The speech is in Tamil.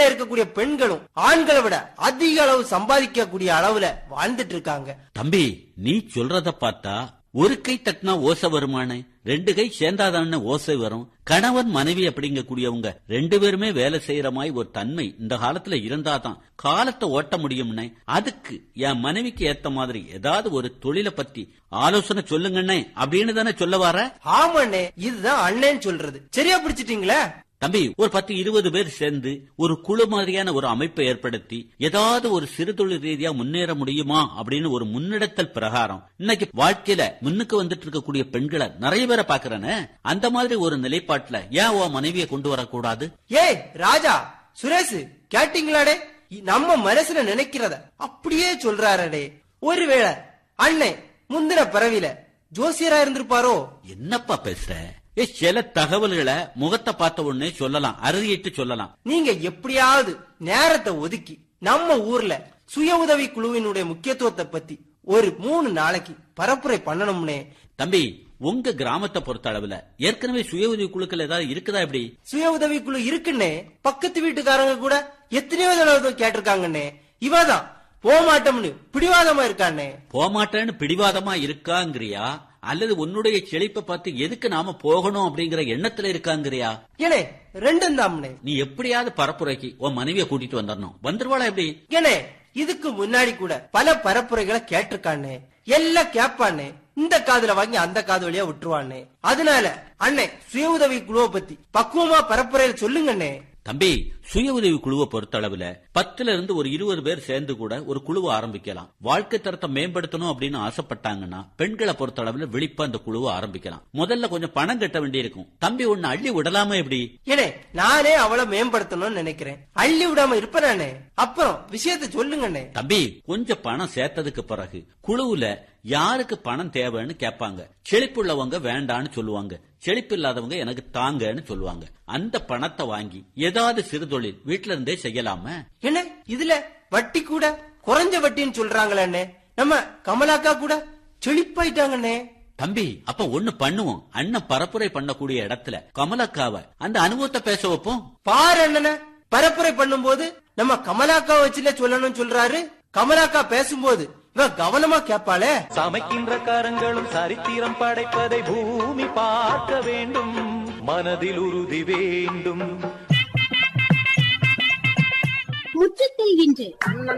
இருக்கக்கூடிய பெண்களும் ஆண்களை விட அதிக அளவு சம்பாதிக்கக்கூடிய அளவுல வாழ்ந்துட்டு இருக்காங்க தம்பி நீ சொல்றத பார்த்தா ஒரு கை தட்டினா ஓசை வருமானே ரெண்டு கை சேர்ந்தாதான ஓசை வரும் கணவன் மனைவி அப்படிங்கக்கூடியவங்க ரெண்டு பேருமே வேலை செய்யற மாதிரி ஒரு தன்மை இந்த காலத்துல இருந்தாதான் காலத்தை ஓட்ட முடியும்னே அதுக்கு என் மனைவிக்கு ஏத்த மாதிரி ஏதாவது ஒரு தொழிலை பத்தி ஆலோசனை சொல்லுங்கண்ணே அப்படின்னு தானே சொல்ல வர ஆமாண்ணே இதுதான் அண்ணன் சொல்றது சரியா பிடிச்சிட்டீங்களே தம்பி ஒரு பத்து இருபது பேர் சேர்ந்து ஒரு குழு மாதிரியான ஒரு அமைப்பை ஏற்படுத்தி ஏதாவது ஒரு சிறு தொழில் ரீதியா முன்னேற முடியுமா அப்படின்னு ஒரு முன்னெடுத்தல் பிரகாரம் இன்னைக்கு வாழ்க்கையில முன்னுக்கு வந்துட்டு இருக்கக்கூடிய பெண்களை நிறைய பேரை பாக்குறேன்னு அந்த மாதிரி ஒரு நிலைப்பாட்டுல ஏன் உன் மனைவியை கொண்டு வரக்கூடாது ஏய் ராஜா சுரேஷ் கேட்டீங்களாடே இ- நம்ம மனசுல நினைக்கிறத அப்படியே சொல்றாரடே ஒருவேளை அண்ணன் முந்தின பிறவில ஜோசியரா இருந்திருப்பாரோ என்னப்பா பேசுற ஏ சில தகவல்களை முகத்தை பார்த்த உடனே சொல்லலாம் அறுதியிட்டு சொல்லலாம் நீங்க எப்படியாவது நேரத்தை ஒதுக்கி நம்ம ஊர்ல சுய உதவி குழுவினுடைய முக்கியத்துவத்தை பத்தி ஒரு மூணு நாளைக்கு பரப்புரை பண்ணணும்னே தம்பி உங்க கிராமத்தை பொறுத்த அளவுல ஏற்கனவே சுய உதவி குழுக்கள் ஏதாவது இருக்குதா எப்படி சுய உதவி குழு இருக்குன்னே பக்கத்து வீட்டுக்காரங்க கூட எத்தனையோ தடவை கேட்டிருக்காங்கண்ணே இவதான் போக மாட்டோம்னு பிடிவாதமா இருக்கானே போமாட்டேன்னு பிடிவாதமா இருக்காங்கிறியா அல்லது உன்னுடைய செழிப்பை பார்த்து எதுக்கு நாம போகணும் அப்படிங்கிற எண்ணத்துல இருக்காங்கிறியா ஏனே ரெண்டும் தாம்னே நீ எப்படியாவது பரப்புரைக்கு உன் மனைவிய கூட்டிட்டு வந்துடணும் வந்துருவாளா எப்படி ஏனே இதுக்கு முன்னாடி கூட பல பரப்புரைகளை கேட்டிருக்கானே எல்லாம் கேட்பானே இந்த காதுல வாங்கி அந்த காது வழியா விட்டுருவானே அதனால அண்ணே சுய உதவி குழுவை பத்தி பக்குவமா பரப்புரையில சொல்லுங்கண்ணே தம்பி சுய உதவி குழுவை பொறுத்த அளவுல பத்துல இருந்து ஒரு இருபது பேர் சேர்ந்து கூட ஒரு குழுவை ஆரம்பிக்கலாம் வாழ்க்கை தரத்தை மேம்படுத்தணும் அப்படின்னு ஆசைப்பட்டாங்கன்னா பெண்களை பொறுத்த அளவுல விழிப்பா அந்த குழுவை ஆரம்பிக்கலாம் முதல்ல கொஞ்சம் பணம் கட்ட வேண்டியிருக்கும் தம்பி ஒன்னு அள்ளி விடலாமா எப்படி ஏனே நானே அவளை மேம்படுத்தணும்னு நினைக்கிறேன் அள்ளி விடாம இருப்பேனே அப்புறம் விஷயத்த சொல்லுங்கண்ணே தம்பி கொஞ்சம் பணம் சேர்த்ததுக்கு பிறகு குழுவுல யாருக்கு பணம் தேவைன்னு கேட்பாங்க செழிப்புள்ளவங்க வேண்டான்னு சொல்லுவாங்க செழிப்பு இல்லாதவங்க எனக்கு தாங்கன்னு சொல்லுவாங்க அந்த பணத்தை வாங்கி ஏதாவது சிறு தொழில் வீட்டுல இருந்தே செய்யலாம என்ன இதுல வட்டி கூட குறைஞ்ச வட்டின்னு சொல்றாங்களே நம்ம கமலாக்கா கூட செழிப்பாயிட்டாங்கண்ணே தம்பி அப்ப ஒண்ணு பண்ணுவோம் அண்ணன் பரப்புரை பண்ணக்கூடிய இடத்துல கமலக்காவ அந்த அனுபவத்தை பேச வைப்போம் பாரு அண்ணன பரப்புரை பண்ணும்போது நம்ம கமலாக்கா வச்சுல சொல்லணும்னு சொல்றாரு கமலாக்கா பேசும்போது இவன் கவனமா கேப்பாளே சமைக்கின்ற கரங்களும் சரித்திரம் படைப்பதை பூமி பார்க்க வேண்டும் மனதில் உறுதி வேண்டும் முற்றத்தில் இன்று